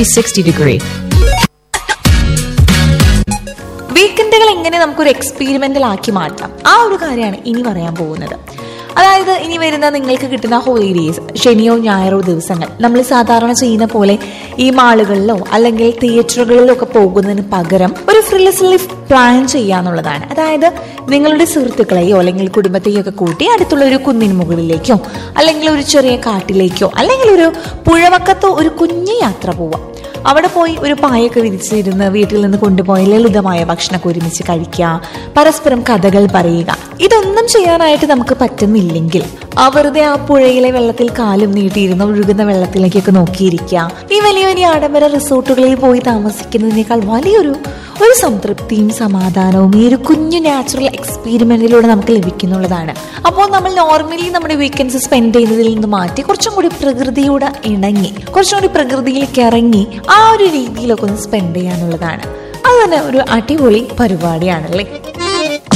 360 degree. വീക്കെൻഡുകൾ എങ്ങനെ നമുക്കൊരു experimental ആക്കി മാറ്റാം ആ ഒരു കാര്യമാണ് ഇനി പറയാൻ പോകുന്നത് അതായത് ഇനി വരുന്ന നിങ്ങൾക്ക് കിട്ടുന്ന ഹോളിഡേയ്സ് ശനിയോ ഞായറോ ദിവസങ്ങൾ നമ്മൾ സാധാരണ ചെയ്യുന്ന പോലെ ഈ മാളുകളിലോ അല്ലെങ്കിൽ തിയേറ്ററുകളിലോ ഒക്കെ പോകുന്നതിന് പകരം ഒരു ഫ്രില്ലസ് ലൈഫ് പ്ലാൻ ചെയ്യാന്നുള്ളതാണ് അതായത് നിങ്ങളുടെ സുഹൃത്തുക്കളെയോ അല്ലെങ്കിൽ കുടുംബത്തെയോ ഒക്കെ കൂട്ടി അടുത്തുള്ള ഒരു കുന്നിന് മുകളിലേക്കോ അല്ലെങ്കിൽ ഒരു ചെറിയ കാട്ടിലേക്കോ അല്ലെങ്കിൽ ഒരു പുഴവക്കത്തോ ഒരു കുഞ്ഞു യാത്ര പോവാം അവിടെ പോയി ഒരു പായൊക്കെ വിരിച്ചിരുന്ന് വീട്ടിൽ നിന്ന് കൊണ്ടുപോയി ലളിതമായ ഭക്ഷണമൊക്കെ ഒരുമിച്ച് കഴിക്കുക പരസ്പരം കഥകൾ പറയുക ഇതൊന്നും ചെയ്യാനായിട്ട് നമുക്ക് പറ്റുന്നില്ലെങ്കിൽ ആ വെറുതെ ആ പുഴയിലെ വെള്ളത്തിൽ കാലും നീട്ടിയിരുന്ന് ഒഴുകുന്ന വെള്ളത്തിലേക്കൊക്കെ നോക്കിയിരിക്കുക ഈ വലിയ വലിയ ആഡംബര റിസോർട്ടുകളിൽ പോയി താമസിക്കുന്നതിനേക്കാൾ വലിയൊരു ഒരു സംതൃപ്തിയും സമാധാനവും ഈ ഒരു കുഞ്ഞു നാച്ചുറൽ എക്സ്പീരിമെന്റിലൂടെ നമുക്ക് ലഭിക്കുന്നുള്ളതാണ് അപ്പോൾ നമ്മൾ നോർമലി നമ്മുടെ വീക്കെൻഡ്സ് സ്പെൻഡ് ചെയ്യുന്നതിൽ നിന്ന് മാറ്റി കുറച്ചും കൂടി പ്രകൃതിയോട് ഇണങ്ങി കുറച്ചും കൂടി പ്രകൃതിയിലേക്ക് ഇറങ്ങി ആ ഒരു രീതിയിലൊക്കെ ഒന്ന് സ്പെൻഡ് ചെയ്യാന്നുള്ളതാണ് അത് തന്നെ ഒരു അടിപൊളി പരിപാടിയാണല്ലേ